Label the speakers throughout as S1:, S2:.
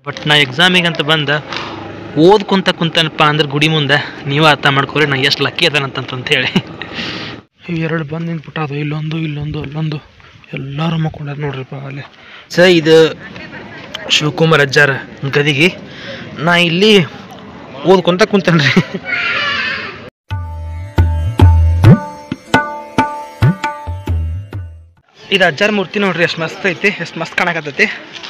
S1: but ನಾ ಎಕ್ಸಾಮಿಗೆ ಅಂತ ಬಂದ ಓದ್ಕೊಂತ ಕುಂತನಪ್ಪ ಅಂದ್ರೆ ಗುಡಿ ಮುಂದೆ ನೀವು ಅರ್ಥ ಮಾಡ್ಕೊರಿ ನಾ ಎಷ್ಟು ಲಕ್ಕಿ ಅದಾನಂತಂತ ಹೇಳಿ ಎರಡು ಬಂದು ನಿಂತ್ಬಿಟ್ಟು ಅದು ಇಲ್ಲೊಂದು ಇಲ್ಲೊಂದು ಅಲ್ಲೊಂದು ಎಲ್ಲರೂ ಮಕ್ಕೊಂಡಾರ ನೋಡ್ರಿಪ್ಪ ಅಲ್ಲಿ ಸ ಇದು ಶಿವಕುಮಾರ್ ಅಜ್ಜಾರ ಗದಿಗೆ ನಾ ಇಲ್ಲಿ ಓದ್ಕೊಂತ ಕುಂತೇನ್ರಿ ಇದು ಅಜ್ಜಾರ ಮೂರ್ತಿ ನೋಡ್ರಿ ಎಷ್ಟು ಮಸ್ತ್ ಐತಿ ಎಷ್ಟು ಮಸ್ತ್ ಕಾಣಕತ್ತೈತಿ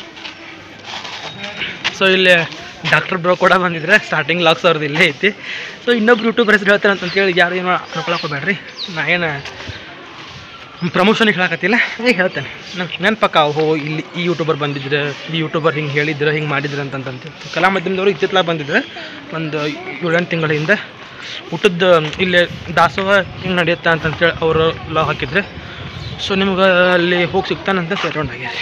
S1: ಸೊ ಇಲ್ಲಿ ಡಾಕ್ಟರ್ ಬ್ರೋ ಕೂಡ ಬಂದಿದ್ರೆ ಸ್ಟಾರ್ಟಿಂಗ್ ಲಾಕ್ಸ್ ಅವ್ರದ್ದು ಇಲ್ಲೇ ಐತಿ ಸೊ ಇನ್ನೊಬ್ರು ಯೂಟ್ಯೂಬರ್ ಹೆಸರು ಹೇಳ್ತಾರೆ ಅಂತೇಳಿ ಯಾರು ಏನು ಅನ್ಕೊಳಕ್ ಹೋಗ್ಬೇಡ್ರಿ ನಾ ಏನು ಪ್ರಮೋಷನಿಗೆ ಹೇಳಕತ್ತಿಲ್ಲ ಈಗ ಹೇಳ್ತೇನೆ ನಂಗೆ ನೆನಪಕ್ಕ ಹೋ ಇಲ್ಲಿ ಈ ಯೂಟ್ಯೂಬರ್ ಬಂದಿದ್ರೆ ಈ ಯೂಟ್ಯೂಬರ್ ಹಿಂಗೆ ಹೇಳಿದ್ರು ಹಿಂಗೆ ಮಾಡಿದ್ರು ಅಂತಂತಂತ ಕಲಾ ಮಾಧ್ಯಮದವರು ಇತ್ತಿತ್ತಲ ಬಂದಿದ್ರು ಒಂದು ಏಳೆಂಟು ತಿಂಗಳಿಂದ ಊಟದ ಇಲ್ಲೇ ದಾಸೋಹ ಹಿಂಗೆ ನಡೆಯುತ್ತೆ ಅಂತಂತೇಳಿ ಅವರು ಲಾಗ್ ಹಾಕಿದ್ರೆ ಸೊ ನಿಮ್ಗೆ ಅಲ್ಲಿ ಹೋಗಿ ಸಿಗ್ತಾನಂತ ಸೆರೌಂಡ್ ಆಗ್ಯಾರ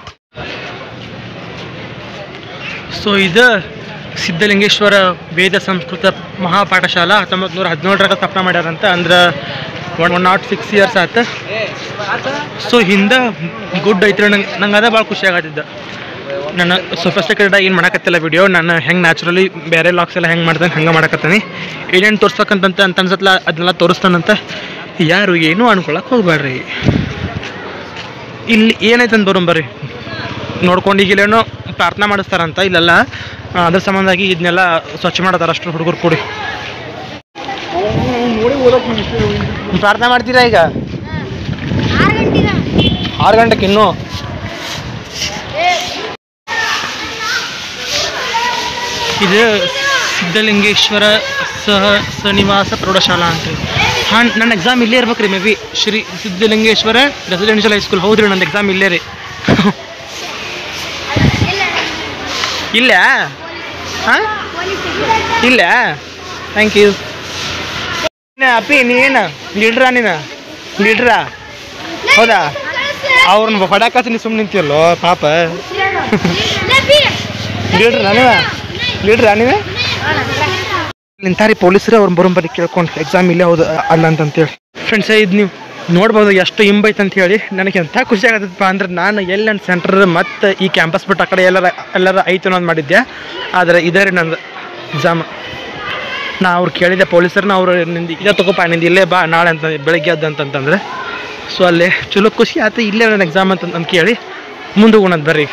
S1: ಸೊ ಇದು ಸಿದ್ಧಲಿಂಗೇಶ್ವರ ವೇದ ಸಂಸ್ಕೃತ ಮಹಾಪಾಠಶಾಲಾ ಹತ್ತೊಂಬತ್ತು ನೂರ ಹದಿನೇಳರಾಗ ಸ್ಥಾಪನೆ ಮಾಡ್ಯಾರಂತ ಅಂದ್ರೆ one one naught six years ಆಯ್ತು ಸೊ ಹಿಂದೆ ಗುಡ್ ಐತ್ರಿ ನಂಗೆ ನಂಗೆ ಅದೇ ಭಾಳ ಖುಷಿ ಆಗತ್ತಿದ್ದ ನಾನು ಸೊಫಿಸ್ಟಿಕೇಟೆಡ್ ಏನು ಮಾಡಕತ್ತಿಲ್ಲ ವಿಡಿಯೋ ನಾನು ಹೆಂಗೆ ನ್ಯಾಚುರಲಿ ಬೇರೆ ಲಾಕ್ಸ್ ಎಲ್ಲ ಹೆಂಗೆ ಮಾಡ್ತಾನೆ ಹಂಗೆ ಮಾಡಕತ್ತೀನಿ ಏನೇನು ತೋರ್ಸ್ಬೇಕಂತಂತ ಅಂತ ಅನ್ಸತ್ಲ ಅದನ್ನೆಲ್ಲ ತೋರಿಸ್ತಾನಂತ ಯಾರು ಏನೂ ಅನ್ಕೊಳಕ್ಕೆ ಹೋಗ್ಬೇಡ್ರಿ ಇಲ್ಲಿ ಏನೈತೆ ಅಂತ ಬರೋಣ ಬರ್ರಿ ನೋಡ್ಕೊಂಡು ಈಗ ಇಲ್ಲೇನೋ ಪ್ರಾರ್ಥನಾ ಮಾಡಿಸ್ತಾರಂತ ಇಲ್ಲೆಲ್ಲ ಆ, ಅದ್ರ ಸಂಬಂಧಾಗಿ ಇದನ್ನೆಲ್ಲ ಸ್ವಚ್ಛ ಮಾಡತ್ತಾರ ಅಷ್ಟು ಹುಡುಗರು ಕೂಡಿ ಪ್ರಾರ್ಥನಾ ಮಾಡ್ತೀರಾ ಈಗ ಆರು ಗಂಟೆಗೆ ಇನ್ನೂ ಇದು ಸಿದ್ಧಲಿಂಗೇಶ್ವರ ಸಹ ಸನಿವಾಸ ಪ್ರೌಢಶಾಲಾ ಅಂತ ಹಾಂ ನನ್ನ ಎಕ್ಸಾಮ್ ಇಲ್ಲೇ ಇರ್ಬೇಕು ರೀ maybe Shri Siddhalingeshwara residential high school ಹೌದ್ರಿ ನನ್ನ ಎಕ್ಸಾಮ್ ಇಲ್ಲೇ ರೀ ಇಲ್ಲ ಹಾಂ ಇಲ್ಲ ಥ್ಯಾಂಕ್ ಯು ಅಪ್ಪಿ ನೀನು ಲೀಡ್ರಾ ನೀನು ಲೀಡ್ರಾ ಹೌದಾ ಅವ್ರನ್ನ ಹೊಡಾಕತ್ತಿ ನೀ ಸುಮ್ಮನೆ ನಿಂತಿಯಲ್ಲೋ ಪಾಪ ಲೀಡ್ರಾ ನೀವ ಲೀಡ್ರಾ ನೀವೇ ನಿಂತಾರಿ ಪೊಲೀಸರು ಅವ್ರನ್ನ ಬರೋಂಬರಿ ಕೇಳ್ಕೊಂಡು ಎಕ್ಸಾಮ್ ಇಲ್ಲೇ ಹೌದು ಅಲ್ಲ ಅಂತಂತೇಳಿ ಫ್ರೆಂಡ್ಸ್ ಇದು ನೀವು ನೋಡ್ಬೋದು ಎಷ್ಟು ಇಂಬೈತೆ ಅಂತ ಹೇಳಿ ನನಗೆ ಎಂಥ ಖುಷಿ ಆಗತ್ತಪ್ಪ ಅಂದ್ರೆ ನಾನು ಎಲ್ಲಿ ನನ್ನ ಸೆಂಟರ್ ಮತ್ತು ಈ ಕ್ಯಾಂಪಸ್ ಬಿಟ್ಟು ಆ ಕಡೆ ಎಲ್ಲರ ಎಲ್ಲರ ಐತೆ ಅನ್ನೋದು ಮಾಡಿದ್ದೆ ಆದರೆ ಇದೇ ರೀ ನಂದು ಎಕ್ಸಾಮ್ ನಾ ಅವ್ರು ಕೇಳಿದೆ ಪೊಲೀಸರನ್ನ ಅವರು ನಿಂದು ಇದೇ ತಗೋಪ ನಿಂದು ಇಲ್ಲೇ ಬಾ ನಾಳೆ ಅಂತ ಬೆಳಗ್ಗೆ ಎದ್ದು ಅಂತಂತಂದ್ರೆ ಸೊ ಅಲ್ಲೇ ಚಲೋ ಖುಷಿ ಆಯ್ತು ಇಲ್ಲೇ ನನ್ನ ಎಕ್ಸಾಮ್ ಅಂತ ಅಂತ ಕೇಳಿ ಮುಂದೆ ಹೋಗೋಣದ್ ಬರ್ರಿ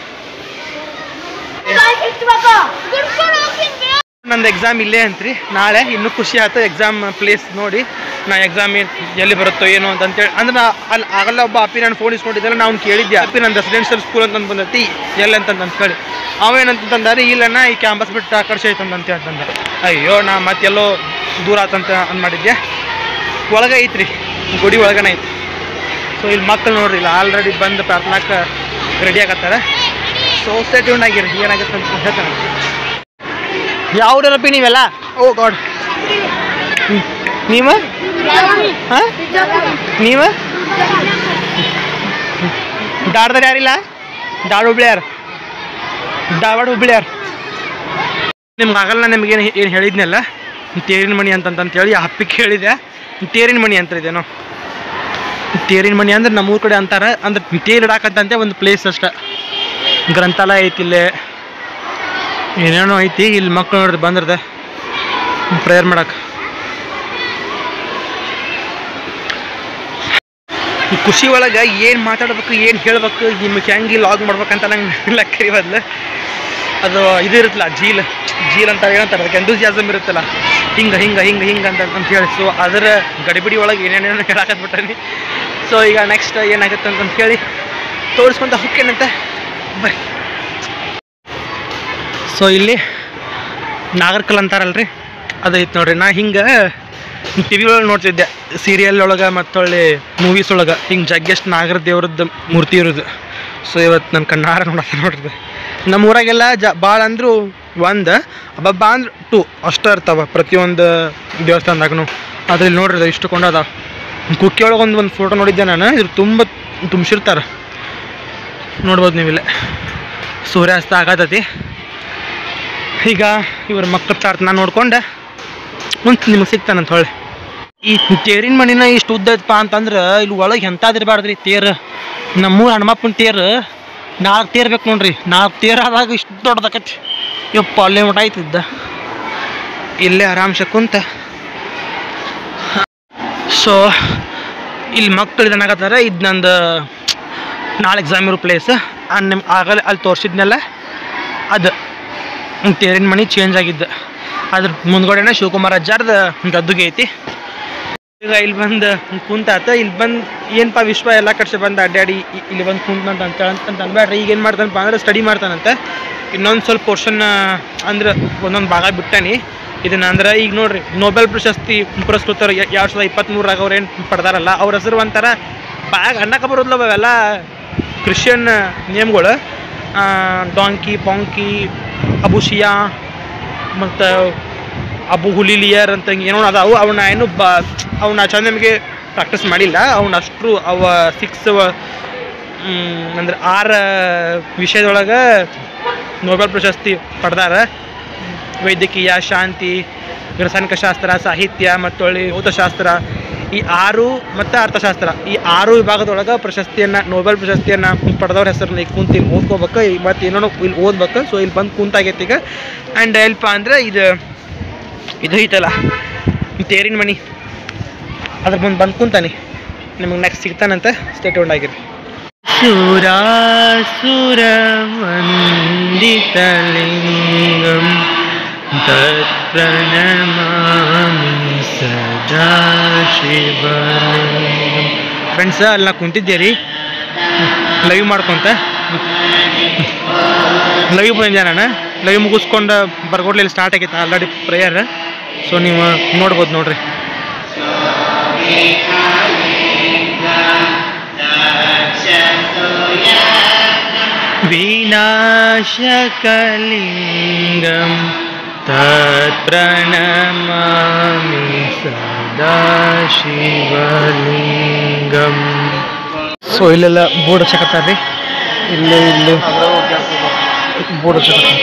S1: ನಂದು ಎಕ್ಸಾಮ್ ಇಲ್ಲೇ ಅಂತ್ರಿ ನಾಳೆ ಇನ್ನೂ ಖುಷಿ ಆಯ್ತು ಎಕ್ಸಾಮ್ ಪ್ಲೇಸ್ ನೋಡಿ ನಾ ಎಕ್ಸಾಮ್ ಎಲ್ಲಿ ಬರುತ್ತೋ ಏನೋ ಅಂತ ಅಂತೇಳಿ ಅಂದ್ರೆ ನಾ ಅಲ್ಲಿ ಆಗಲ್ಲ ಒಬ್ಬ ಅಪ್ಪಿ ನಾನು ಫೋನ್ ಇಸ್ಕೊಂಡಿದ್ದೆಲ್ಲ ನಾವು ಕೇಳಿದ್ದೆ ಅಪ್ಪಿ ನನ್ನ ರೆಸಿಡೆನ್ಷಿಯಲ್ ಸ್ಕೂಲ್ ಅಂತ ಬಂದೈತಿ ಎಲ್ಲಿ ಅಂತ ಅಂತ ಹೇಳಿ ಅವೇನಂತಂದಾರೆ ಇಲ್ಲಣ್ಣ ಈ ಕ್ಯಾಂಪಸ್ ಬಿಟ್ಟು ಆ ಕಡೆ ಐತಂತ ಅಂತ ಹೇಳ್ತಂದ ಅಯ್ಯೋ ನಾ ಮತ್ತೆಲ್ಲೋ ದೂರ ಆತಂತ ಅಂದ್ ಮಾಡಿದ್ದೆ ಒಳಗೆ ಐತ್ರಿ ಗುಡಿ ಒಳಗನೆ ಐತಿ ಸೊ ಇಲ್ಲಿ ಮಕ್ಕಳು ನೋಡ್ರಿ ಇಲ್ಲ ಆಲ್ರೆಡಿ ಬಂದು ಪ್ರಾರ್ಥನಾಕ್ಕೆ ರೆಡಿ ಆಗತ್ತಾರೆ ಸೊ ಸ್ಟೇ ಟ್ಯೂನ್ ಆಗಿರಿ ಏನಾಗುತ್ತೆ ಅಂತ ಹೇಳ್ತಾನೆ ಯಾವ್ದರಪ್ಪಿ ನೀವೆಲ್ಲ ಓ ಗಾಡ್ ನೀವ ಹಾಂ ನೀವ ಧಾರವಾಡ ಯಾರಿಲ್ಲ ಧಾರವಾಡ ಹುಬ್ಳಿಯಾರ ಧಾರವಾಡ ಹುಬ್ಳಿಯಾರ ನಿಮ್ಗೆ ಆಗಲ್ಲ ನಿಮ್ಗೆ ಏನು ಏನು ಹೇಳಿದ್ನಲ್ಲ ತೇರಿನ ಮಣಿ ಅಂತಂತ ಹೇಳಿ ಆ ಹಪ್ಪಿಗೆ ಹೇಳಿದೆ ತೇರಿನ ಮಣಿ ಅಂತ ಇದೇನೋ ತೇರಿನ ಮಣಿ ಅಂದ್ರೆ ನಮ್ಮೂರ ಕಡೆ ಅಂತಾರೆ ಅಂದ್ರೆ ತೇರು ಇಡಾಕಂತಂತೆ ಒಂದು ಪ್ಲೇಸ್ ಅಷ್ಟ ಗ್ರಂಥಾಲಯ ಐತಿ ಇಲ್ಲೇ ಏನೇನೋ ಐತಿ ಇಲ್ಲಿ ಮಕ್ಕಳು ನೋಡ್ರಿ ಬಂದಿರ್ದೆ ಪ್ರೇಯರ್ ಮಾಡಕ್ಕೆ ಈ ಖುಷಿ ಒಳಗೆ ಏನು ಮಾತಾಡ್ಬೇಕು ಏನು ಹೇಳ್ಬೇಕು ನಿಮಗೆ ಹೆಂಗೆ ಲಾಗ್ ಮಾಡ್ಬೇಕಂತ ನಂಗೆ ಲೆಕ್ಕರಿ ಬದಲು ಅದು ಇದು ಇರುತ್ತಲ್ಲ ಜೀಲ್ ಜೀಲ್ ಅಂತ ಏನಂತಾರೆ ಅದಕ್ಕೆ ಎಂದೂಸಿಯಾಸಮ್ ಇರುತ್ತಲ್ಲ ಹಿಂಗೆ ಹಿಂಗೆ ಹಿಂಗೆ ಹಿಂಗೆ ಅಂತ ಅಂತ ಹೇಳಿ ಸೊ ಅದರ ಗಡಿಬಿಡಿ ಒಳಗೆ ಏನೇನೇನೋ ಹೇಳಕತ್ಬಿಟ್ಟಾನಿ ಸೊ ಈಗ ನೆಕ್ಸ್ಟ್ ಏನಾಗುತ್ತೆ ಅಂತಂತ ಹೇಳಿ ತೋರಿಸ್ಕೊಂತ ಹೋಗ್ತೇನಂತ ಬರ್ರಿ ಸೊ ಇಲ್ಲಿ ನಾಗರ್ಕಲ್ ಅಂತಾರಲ್ರಿ ಅದು ಐತೆ ನೋಡ್ರಿ ನಾ ಹಿಂಗೆ ಟಿ ವಿ ಒಳಗೆ ನೋಡ್ತಿದ್ದೆ ಸೀರಿಯಲ್ ಒಳಗೆ ಮತ್ತೊಳ್ಳೆ ಮೂವೀಸ್ ಒಳಗೆ ಹಿಂಗೆ ಜಗ್ಗೆಸ್ಟ್ ನಾಗರ ದೇವ್ರದ್ದು ಮೂರ್ತಿ ಇರೋದು ಸೊ ಇವತ್ತು ನನ್ನ ಕಣ್ಣಾರ ನೋಡತ್ತ ನೋಡ್ರಿ ನಮ್ಮ ಊರಾಗೆಲ್ಲ ಜ ಭಾಳ ಅಂದರೂ ಒಂದು ಹಬ್ಬ ಅಂದ್ರೆ ಟು ಅಷ್ಟೇ ಇರ್ತಾವೆ ಪ್ರತಿಯೊಂದು ದೇವಸ್ಥಾನದಾಗೂ ಅದ್ರಲ್ಲಿ ನೋಡ್ರಿ ಅದು ಇಷ್ಟು ಕೊಂಡದ ಕುಕ್ಕಿ ಒಳಗೆ ಒಂದು ಒಂದು ಫೋಟೋ ನೋಡಿದ್ದೆ ನಾನು ಇದ್ರ ತುಂಬ ತುಂಬಿಸಿರ್ತಾರೆ ನೋಡ್ಬೋದು ನೀವಿಲ್ಲೇ ಸೂರ್ಯಾಸ್ತ ಆಗತೈತಿ ಈಗ ಇವ್ರ ಮಕ್ಕಳ ಪ್ರಾರ್ಥನಾ ನೋಡ್ಕೊಂಡು ಮುಂದೆ ನಿಮಗೆ ಸಿಗ್ತಾನಂತ ಹೊಳ್ಳಿ ಈ ತೇರಿನ ಮಣಿನ ಇಷ್ಟು ಉದ್ದ ಐತಪ್ಪ ಅಂತಂದ್ರೆ ಇಲ್ಲಿ ಒಳಗೆ ಎಂಥದ್ದು ಇರಬಾರ್ದ್ರಿ ತೇರು ನಮ್ಮೂರ ಹನುಮಪ್ಪನ ತೇರು ನಾಲ್ಕು ತೇರ್ ಬೇಕು ನೋಡ್ರಿ ನಾಲ್ಕು ತೇರ್ ಆದಾಗ ಇಷ್ಟು ದೊಡ್ಡದಾಕೈತಿ ಯಪ್ಪ ಅಲ್ಲೇ ಮಟ ಆಯ್ತಿದ್ದ ಇಲ್ಲೇ ಆರಾಮ್ಸೆ ಕುಂತ ಸೊ ಇಲ್ಲಿ ಮಕ್ಕಳು ಏನಾಗತ್ತಾರ ಇದು ನಂದು ನಾಳೆ ಎಕ್ಸಾಮ್ ಇರೋ ಪ್ಲೇಸ್ ನಿಮ್ ಆಗಲೇ ಅಲ್ಲಿ ತೋರಿಸಿದ್ನಲ್ಲ ಅದು ತೇರಿನ ಮನೆ ಚೇಂಜ್ ಆಗಿದ್ದು ಅದ್ರ ಮುಂದ್ಗಡೆನೆ ಶಿವಕುಮಾರ್ ಅಜ್ಜಾರ್ದ ಗದ್ದುಗೆ ಐತಿ ಈಗ ಇಲ್ಲಿ ಬಂದು ಕುಂತಾತ ಇಲ್ಲಿ ಬಂದು ಏನಪ್ಪ ವಿಶ್ವ ಎಲ್ಲ ಕಡೆ ಬಂದು ಅಡ್ಡಾಡಿ ಇ- ಇಲ್ಲಿ ಬಂದು ಕುಂತಂತ ಅಂತ ಅಂತ ಅನ್ಬೇಡ್ರಿ ಈಗ ಏನು ಮಾಡ್ತಾನಪ್ಪ ಅಂದ್ರೆ ಸ್ಟಡಿ ಮಾಡ್ತಾನಂತೆ ಇನ್ನೊಂದು ಸ್ವಲ್ಪ ಪೋರ್ಷನ್ ಅಂದ್ರೆ ಒಂದೊಂದು ಭಾಗ ಬಿಟ್ಟಾನಿ ಇದನ್ನ ಅಂದ್ರೆ ಈಗ ನೋಡ್ರಿ ನೊಬೆಲ್ ಪ್ರಶಸ್ತಿ ಪುರಸ್ಕೃತರು ಎರಡು ಸಾವಿರದ ಇಪ್ಪತ್ತ್ಮೂರಾಗ ಅವ್ರು ಏನು ಪಡೆದಾರಲ್ಲ ಅವ್ರ ಹೆಸರು ಒಂಥರ ಬಾಯಾಗ ಅನ್ನಕ್ಕೆ ಬರೋದಿಲ್ಲ ಅವೆಲ್ಲ ಕ್ರಿಶ್ಚಿಯನ್ ನೇಮ್ಗಳು ಡಾಂಕಿ ಪಾಂಕಿ ಅಬುಷಿಯಾ ಮತ್ತು ಅಬು ಹುಲಿಲಿಯರ್ ಅಂತ ಹಿಂಗೆ ಏನೋ ಅದಾವು ಅವನ್ನ ಏನು ಬ ಅವನ್ನ ಚಂದ ನಮಗೆ ಪ್ರಾಕ್ಟೀಸ್ ಮಾಡಿಲ್ಲ ಅವನ್ನ ಅಷ್ಟು ಅವ ಸಿಕ್ಸ್ ಅಂದ್ರೆ ಆರು ವಿಷಯದೊಳಗೆ ನೊಬೆಲ್ ಪ್ರಶಸ್ತಿ ಪಡೆದಾರ ವೈದ್ಯಕೀಯ ಶಾಂತಿ ರಾಸಾಯನಿಕ ಶಾಸ್ತ್ರ ಸಾಹಿತ್ಯ ಮತ್ತು ಭೌತಶಾಸ್ತ್ರ ಈ ಆರು ಮತ್ತು ಅರ್ಥಶಾಸ್ತ್ರ ಈ ಆರು ವಿಭಾಗದೊಳಗೆ ಪ್ರಶಸ್ತಿಯನ್ನು ನೊಬೆಲ್ ಪ್ರಶಸ್ತಿಯನ್ನು ಪಡೆದವ್ರ ಹೆಸರನ್ನ ಈಗ ಕುಂತು ಇಲ್ಲಿ ಓದ್ಕೋಬೇಕು ಮತ್ತು ಏನೋ ಇಲ್ಲಿ ಓದ್ಬೇಕು ಸೊ ಇಲ್ಲಿ ಬಂದು ಕುಂತಾಗೈತಿ ಈಗ ಆ್ಯಂಡ್ ಎಲ್ಪ ಅಂದರೆ ಇದು ಇದು ಐತಲ್ಲ ತೇರಿನ ಮನಿ ಅದ್ರ ಮುಂದೆ ಬಂದು ಕುಂತಾನೆ ನಿಮಗೆ ನೆಕ್ಸ್ಟ್ ಸಿಗ್ತಾನಂತ ಸ್ಟೇಟ್ ಆಗಿರಿ ಸುರಾಸುರ ವಂದಿತಲಿಂಗಂ ತತ್ಪ್ರಣಮಾಮಿ ಸದಾ ಶಿವಲಿಂಗಂ ಫ್ರೆಂಡ್ಸ ಅಲ್ಲಿ ನಾ ಕುಂತಿದ್ದೆ ರೀ ಲೈವ್ ಮಾಡ್ಕೊಂತ ಲೈವ್ ಬಂದಿದ್ದೆ ನಾನು ಲೈವ್ ಮುಗಿಸ್ಕೊಂಡು ಬರ್ಗೋಡ್ಲಿ ಇಲ್ಲಿ ಸ್ಟಾರ್ಟ್ ಆಗೈತೆ ಆಲ್ರೆಡಿ ಪ್ರೇಯರ್ ಸೊ ನೀವು ನೋಡ್ಬೋದು ನೋಡ್ರಿ ವಿನಾಶಕಲಿಂಗಂ ತತ್ಪ್ರಣಮಾಮಿ ಸದಾ ಶಿವಲಿಂಗಂ ಸೊ ಇಲ್ಲೆಲ್ಲ ಬೋರ್ಡ್ ಹಚ್ಚಕತ್ತಾರ್ರಿ ಇಲ್ಲೇ ಇಲ್ಲಿ ಬೋರ್ಡ್ ಹಚ್ಚಕತ್ತಾರ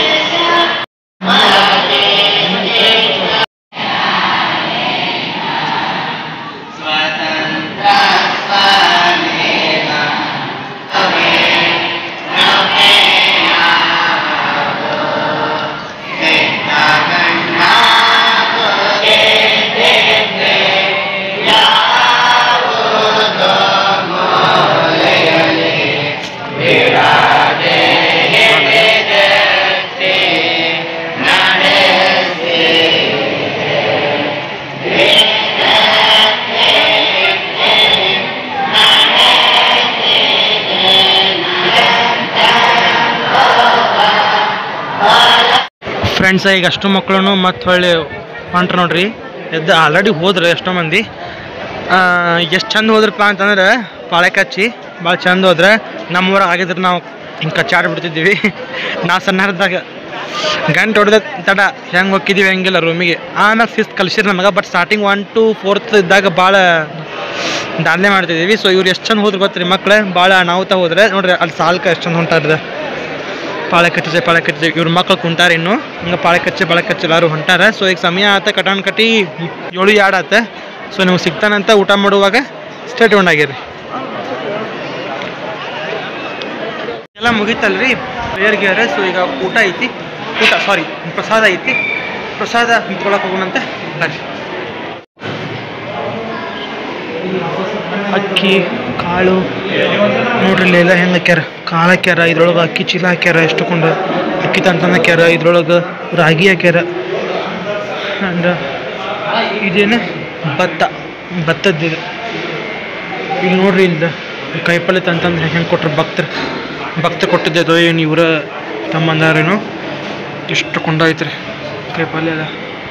S1: ಫ್ರೆಂಡ್ಸ್ ಈಗ ಅಷ್ಟು ಮಕ್ಕಳು ಮತ್ತು ಹೊಳ್ಳಿ ಹೊಂಟ್ರು ನೋಡ್ರಿ ಎದ್ದು ಆಲ್ರೆಡಿ ಹೋದ್ರು ಎಷ್ಟೋ ಮಂದಿ ಎಷ್ಟು ಚಂದ ಹೋದ್ರಪ್ಪ ಅಂತಂದ್ರೆ ಪಾಳೆ ಕಚ್ಚಿ ಭಾಳ ಚಂದ ಹೋದ್ರೆ ನಮ್ಮೂರಾಗ ಆಗಿದ್ರೆ ನಾವು ಹಿಂಗೆ ಕಚ್ಚಾಡಿ ಬಿಡ್ತಿದ್ದೀವಿ ನಾ ಸಣ್ಣದಾಗ ಗಂಟೆ ಹೊಡೆದ ತಡ ಹೆಂಗೆ ಹೋಗಿದ್ದೀವಿ ಹೆಂಗಿಲ್ಲ ರೂಮಿಗೆ ಆಮೇಲೆ ಫಿಫ್ತ್ ಕಲ್ಸಿರ್ ನಮಗೆ but starting one two fourth ಇದ್ದಾಗ ಭಾಳ ದಾಂಧಲೆ ಮಾಡ್ತಿದ್ದೀವಿ ಸೊ ಇವ್ರು ಎಷ್ಟು ಚಂದ ಹೋದ್ರು ಗೊತ್ತ್ರಿ ಮಕ್ಳು ಭಾಳ ಅನಾಹುತ ಹೋದ್ರೆ ನೋಡ್ರಿ ಅಲ್ಲಿ ಸಾಲ್ಕ ಎಷ್ಟು ಚಂದ ಹೊಂಟಾರ್ದ ಪಾಳೆ ಕಚ್ಚಿದೆ ಪಾಳೆ ಕಚ್ಚಿದೆ ಇವ್ರ ಮಕ್ಳು ಕುಂತಾರ ಇನ್ನು ಹಿಂಗೆ ಪಾಳೆ ಕಚ್ಚಿ ಪಾಳೆ ಕಚ್ಚಿ ಎಲ್ಲರೂ ಹೊಂಟಾರ ಸೊ ಈಗ ಸಮಯ ಆತ ಕಟಾನ್ ಕಟ್ಟಿ ಏಳು ಎರಡು ಆತ ಸೊ ನೀವು ಸಿಗ್ತಾನಂತ ಊಟ ಮಾಡುವಾಗ ಸ್ಟೇಟ್ ಆಗಿರಿ ಎಲ್ಲ ಮುಗೀತಲ್ರಿ ಪ್ರೇಯರ್ ಗಿಯರ್ ಸೊ ಈಗ ಊಟ ಐತಿ ಊಟ ಸಾರಿ ಪ್ರಸಾದ ಐತಿ ಪ್ರಸಾದ ನಿಂತ್ಕೊಳಕ್ಕೆ ಹೋಗೋಣಂತೆ ಬರ್ರಿ ಅಕ್ಕಿ ಕಾಳು ನೋಡ್ರಿ ಇಲ್ಲಿ ಎಲ್ಲ ಹೆಂಗೆ ಹಾಕ್ಯಾರ ಕಾಳು ಹಾಕ್ಯಾರ ಇದ್ರೊಳಗೆ ಅಕ್ಕಿ ಚೀಲ ಹಾಕ್ಯಾರ ಎಷ್ಟುಕೊಂಡು ಅಕ್ಕಿ ತಂತನ ಹಾಕ್ಯಾರ ಇದ್ರೊಳಗೆ ರಾಗಿ ಹಾಕ್ಯಾರ ಆ್ಯಂಡ್ ಇದೇನು ಭತ್ತ ಭತ್ತದ್ದು ಈಗ ನೋಡ್ರಿ ಇಲ್ಲಿ ಕೈಪಲ್ಲೆ ತಂತಂದ್ರೆ ಹೆಂಗೆ ಕೊಟ್ರು ಭಕ್ತರು ಭಕ್ತ ಕೊಟ್ಟಿದ್ದು ಏನು ಇವರ ತಮ್ಮಂದಾರೇನು ಇಷ್ಟು ಕೊಂಡೋಯ್ತು ರೀ ಕೈಪಲ್ಲೆ ಎಲ್ಲ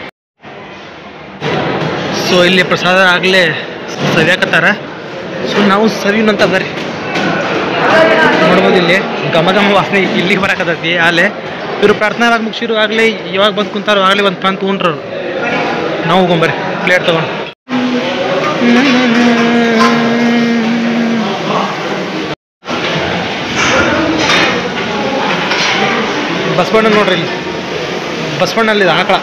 S1: ಸೊ ಇಲ್ಲಿ ಪ್ರಸಾದ ಆಗಲೇ ಸವಿಯಾಕತ್ತಾರ ಸೊ ನಾವು ಸವಿನಂತ ಬರ್ರಿ ನೋಡ್ಬೋದು ಇಲ್ಲಿ ಘಮ ಘಮ ವಾಸನೆ ಇಲ್ಲಿಗೆ ಬರಾಕತ್ತೈತಿ ಆಲೆ ಇವರು ಪ್ರಾರ್ಥನಾ ಯಾವಾಗ ಮುಗಿಸಿರು ಆಗಲೇ ಯಾವಾಗ ಬಂದು ಕುಂತಾರೋ ಆಗಲೇ ಒಂದು ಪಾನ್ ತೊಗೊಂಡ್ರು ನಾವು ಹೋಗೊಂಬರ್ರಿ ಪ್ಲೇಟ್ ತೊಗೊಂಡು ಬಸವಣ್ಣ ನೋಡ್ರಿ ಇಲ್ಲಿ ಬಸವಣ್ಣಲ್ಲಿ ಆಕಳ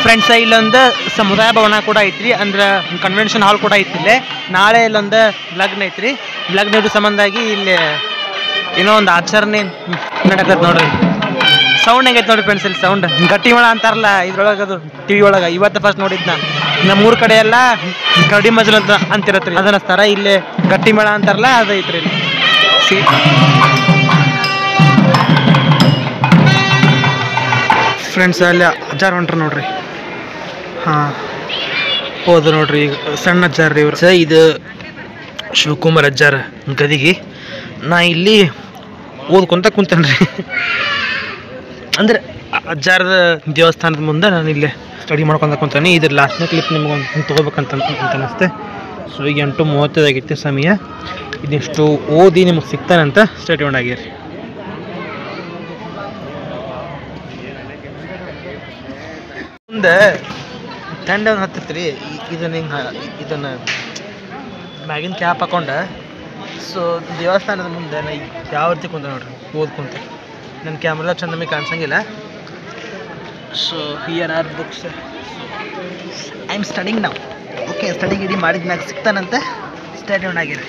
S1: ಫ್ರೆಂಡ್ಸ್ ಇಲ್ಲೊಂದು ಸಮುದಾಯ ಭವನ ಕೂಡ ಐತ್ರಿ ಅಂದ್ರೆ ಕನ್ವೆನ್ಷನ್ ಹಾಲ್ ಕೂಡ ಐತಿ ಇಲ್ಲೇ ನಾಳೆ ಇಲ್ಲೊಂದು ಲಗ್ನ ಐತ್ರಿ ಲಗ್ನ ಇರೋ ಸಂಬಂಧಾಗಿ ಇಲ್ಲಿ ಏನೋ ಒಂದು ಆಚರಣೆ ನಡಕತ್ ನೋಡ್ರಿ ಸೌಂಡ್ ಹೆಂಗೈತೆ ನೋಡ್ರಿ ಫ್ರೆಂಡ್ಸ್ ಇಲ್ಲಿ ಸೌಂಡ್ ಗಟ್ಟಿ ಮೇಳ ಅಂತಾರಲ್ಲ ಇದ್ರೊಳಗೆ ಅದು ಟಿವಿ ಒಳಗೆ ಇವತ್ತು ಫಸ್ಟ್ ನೋಡಿದ್ನ ನಮ್ಮ ಊರ್ ಕಡೆ ಎಲ್ಲ ಕರಡಿ ಮಜಲ್ ಅಂತ ಅಂತಿರತ್ರಿ ಅದನ್ನ ಥರ ಇಲ್ಲಿ ಗಟ್ಟಿ ಮೇಳ ಅಂತಾರಲ್ಲ ಅದು ಐತ್ರಿ ಇಲ್ಲಿ ಸಿ ಫ್ರೆಂಡ್ಸ್ ಅಲ್ಲಿ ಅಜ್ಜಾರ್ ಹೊಂಟ್ರ ನೋಡ್ರಿ ಹಾಂ ಹೌದು ನೋಡ್ರಿ ಈಗ ಸಣ್ಣ ಅಜ್ಜಾರ್ ರೀ ಇವ್ರು ಸ ಇದು ಶಿವಕುಮಾರ್ ಅಜ್ಜಾರ ಗದಿಗೆ ನಾ ಇಲ್ಲಿ ಓದ್ಕೊಂತ ಕುಂತೇನ್ರಿ ಅಂದ್ರೆ ಅ- ಅಜ್ಜಾರದ ದೇವಸ್ಥಾನದ ಮುಂದೆ ನಾನು ಇಲ್ಲೇ ಸ್ಟಡಿ ಮಾಡ್ಕೊಂತ ಕುಂತಾನೆ ಇದ್ರ ಲಾಸ್ಟ್ನೇ ಕ್ಲಿಪ್ ನಿಮ್ಗೆ ಒಂದು ತೊಗೋಬೇಕಂತ ಅಂತ ಅನಿಸ್ತೆ ಸೊ ಈಗ ಎಂಟು ಮೂವತ್ತೈದು ಆಗೈತೆ ಸಮಯ ಇದಿಷ್ಟು ಓದಿ ನಿಮಗೆ ಸಿಗ್ತಾನಂತ ಸ್ಟಡಿ ಆನ್ ಆಗಿರಿ ಮುಂದೆ ತಂಡ ಒಂದು ಹತ್ತತ್ರಿ ಇದನ್ನ ಹಿಂಗೆ ಇದನ್ನ ಮ್ಯಾಗಿನ ಕ್ಯಾಪ್ ಹಾಕೊಂಡ ಸೊ ದೇವಸ್ಥಾನದ ಮುಂದೆ ನಾ ಯಾವ ರೀತಿ ಕುಂತ ನೋಡ್ರಿ ಓದ್ಕೊಂತ ನನ್ನ ಕ್ಯಾಮ್ರಾ ಚಂದ ನಮಗೆ ಕಾಣಿಸಂಗಿಲ್ಲ so here are books I am studying ನಾವು ಓಕೆ ಸ್ಟಡಿ ಗಿಡಿ ಮಾಡಿದ ಮ್ಯಾಗ ಸಿಗ್ತಾನಂತೆ ಸ್ಟಡಿ ಆನ್ ಆಗಿರಿ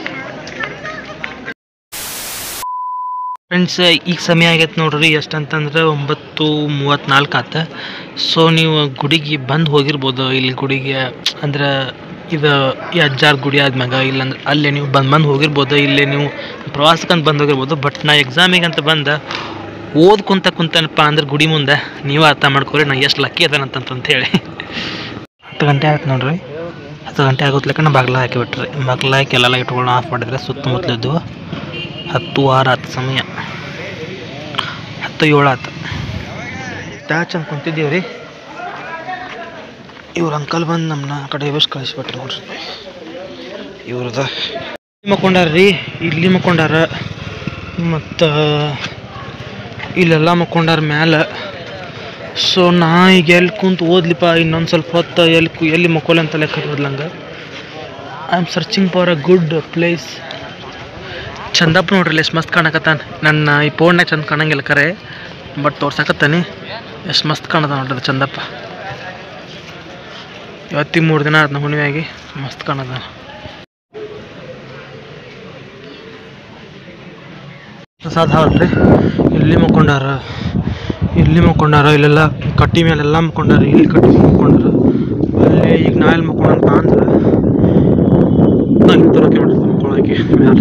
S1: ಫ್ರೆಂಡ್ಸ್ ಈಗ ಸಮಯ ಆಗೈತೆ ನೋಡ್ರಿ ಎಷ್ಟಂತಂದ್ರೆ ಒಂಬತ್ತು ಮೂವತ್ತ್ನಾಲ್ಕು ಆತ ಸೊ ನೀವು ಗುಡಿಗೆ ಬಂದು ಹೋಗಿರ್ಬೋದು ಇಲ್ಲಿ ಗುಡಿಗೆ ಅಂದ್ರೆ ಇದು ಈ ಅಜ್ಜಾರ್ ಗುಡಿ ಆದ್ಮ್ಯಾಗ ಇಲ್ಲಾಂದ್ರೆ ಅಲ್ಲೇ ನೀವು ಬಂದು ಬಂದು ಹೋಗಿರ್ಬೋದು ಇಲ್ಲೇ ನೀವು ಪ್ರವಾಸಕ್ಕಂತ ಬಂದು ಹೋಗಿರ್ಬೋದು ಬಟ್ ನಾ ಎಕ್ಸಾಮಿಗೆ ಅಂತ ಬಂದ ಓದ್ಕೊಂತ ಕುಂತನಪ್ಪ ಅಂದ್ರೆ ಗುಡಿ ಮುಂದೆ ನೀವು ಅರ್ಥ ಮಾಡ್ಕೊರಿ ನಾ ಎಷ್ಟು ಲಕ್ಕಿ ಅದಾನಂತಂತ ಹೇಳಿ ಹತ್ತು ಗಂಟೆ ಆಯ್ತು ನೋಡ್ರಿ ಹತ್ತು ಗಂಟೆ ಆಗೋತ್ಲಕ್ಕ ನಾ ಬಾಗ್ಲ ಹಾಕಿಬಿಟ್ರಿ ಬಾಗ್ಲ ಹಾಕಿ ಎಲ್ಲ ಲೈಟ್ಗಳನ್ನ ಆಫ್ ಮಾಡಿದ್ರೆ ಸುತ್ತಮುತ್ತಲಿದ್ದು ಹತ್ತು ವಾರ ಆತು ಸಮಯ ಹತ್ತು ಏಳು ಆತು ಟ್ಯಾಚ್ ಅಂತ ಕುಂತಿದ್ದೀವಿ ರೀ ಇವ್ರ ಅಂಕಲ್ ಬಂದು ನಮ್ಮನ್ನ ಆ ಕಡೆ ಬಸ್ ಕಳಿಸ್ಬಿಟ್ರು ನೋಡ್ರಿ ಇವ್ರದ ಮಕ್ಕೊಂಡಾರ ರೀ ಇಲ್ಲಿ ಮಕ್ಕೊಂಡಾರ ಮತ್ತು ಇಲ್ಲೆಲ್ಲ ಮಕ್ಕೊಂಡಾರ ಮ್ಯಾಲೆ ಸೊ ನಾ ಈಗ ಎಲ್ಲಿ ಕುಂತು ಓದ್ಲಿಪ್ಪ ಇನ್ನೊಂದು ಸ್ವಲ್ಪ ಹೊತ್ತು ಎಲ್ಲಿ ಕು ಎಲ್ಲಿ ಮಕ್ಕೋಲೆ ಅಂತ ಲೆಕ್ಕ ಓದ್ಲಂಗೆ I am searching for a good place ಚಂದಪ್ಪ ನೋಡ್ರಿ ಎಷ್ಟು ಮಸ್ತ್ ಕಾಣಕತ್ತಾನ ನನ್ನ ಈ ಫೋನ್ನಾಗ ಚಂದ ಕಾಣಂಗಿಲ್ಲ ಕರೆ ಬಟ್ ತೋರ್ಸಕತ್ತಾನೆ ಎಷ್ಟು ಮಸ್ತ್ ಕಾಣದ ನೋಡ್ರಿ ಅದು ಚಂದಪ್ಪ ಇವತ್ತಿ ಮೂರು ದಿನ ಆದ ಹುಣ್ಣಿಮೆ ಆಗಿ ಮಸ್ತ್ ಕಾಣದ ಪ್ರಸಾದ ಹೌದ್ರಿ ಇಲ್ಲಿ ಮಕ್ಕೊಂಡಾರ ಇಲ್ಲಿ ಮಕ್ಕೊಂಡಾರ ಇಲ್ಲೆಲ್ಲ ಕಟ್ಟಿ ಮೇಲೆಲ್ಲ ಮಕ್ಕೊಂಡಾರ ಇಲ್ಲಿ ಕಟ್ಟಿ ಮೇಲೆ ಮಕ್ಕೊಂಡಾರ ಅಲ್ಲಿ ಈಗ ನಾ ಎಲ್ಲಿ ಮಕ್ಕೊಂಡಂತ ಅಂದ್ರೆ ನಂಗೆ ತರೋಕೆ ಮಾಡಿರ್ತೀನಿ ಮಕ್ಕೊಳಕ್ಕೆ ಮ್ಯಾಲೆ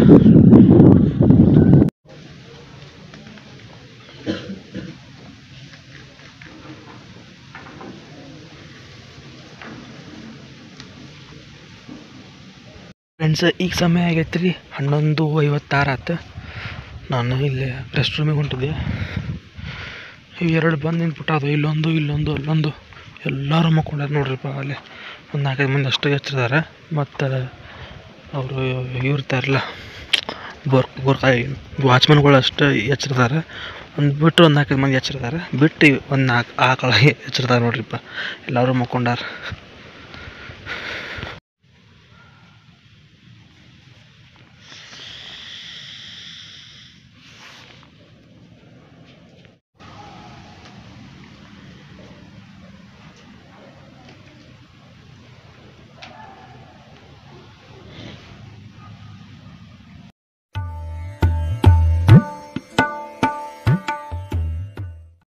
S1: ಫ್ರೆಂಡ್ಸ್ ಈಗ ಸಮಯ ಆಗೈತೆ ರೀ ಹನ್ನೊಂದು ಐವತ್ತಾರು ಆತು ನಾನು ಇಲ್ಲಿ ರೆಸ್ಟ್ ರೂಮಿಗೆ ಹೊಂಟಿದ್ದೆ ಇವು ಎರಡು ಬಂದು ನಿಂತ್ಬಿಟ್ಟು ಅದು ಇಲ್ಲೊಂದು ಇಲ್ಲೊಂದು ಅಲ್ಲೊಂದು ಎಲ್ಲರೂ ಮಕ್ಕೊಂಡಾರ ನೋಡ್ರಿಪ್ಪ ಅಲ್ಲಿ ಒಂದು ನಾಲ್ಕೈದು ಮಂದಿ ಅಷ್ಟು ಎಚ್ಚರಿದಾರೆ ಮತ್ತು ಅವರು ಇರ್ತಾರಲ್ಲ ಗೋರ್ ಗೋರ್ಕಾಯಿ ವಾಚ್ಮನ್ಗಳು ಅಷ್ಟು ಎಚ್ಚರಿದಾರೆ ಒಂದು ಬಿಟ್ಟು ಒಂದು ನಾಲ್ಕೈದು ಮಂದಿ ಎಚ್ಚರಿದಾರೆ ಬಿಟ್ಟು ಒಂದು ನಾಲ್ಕು ಆಕಳ ಎಚ್ಚರಿದಾರೆ ನೋಡ್ರಿಪ್ಪ ಎಲ್ಲರೂ ಮಕ್ಕೊಂಡಾರ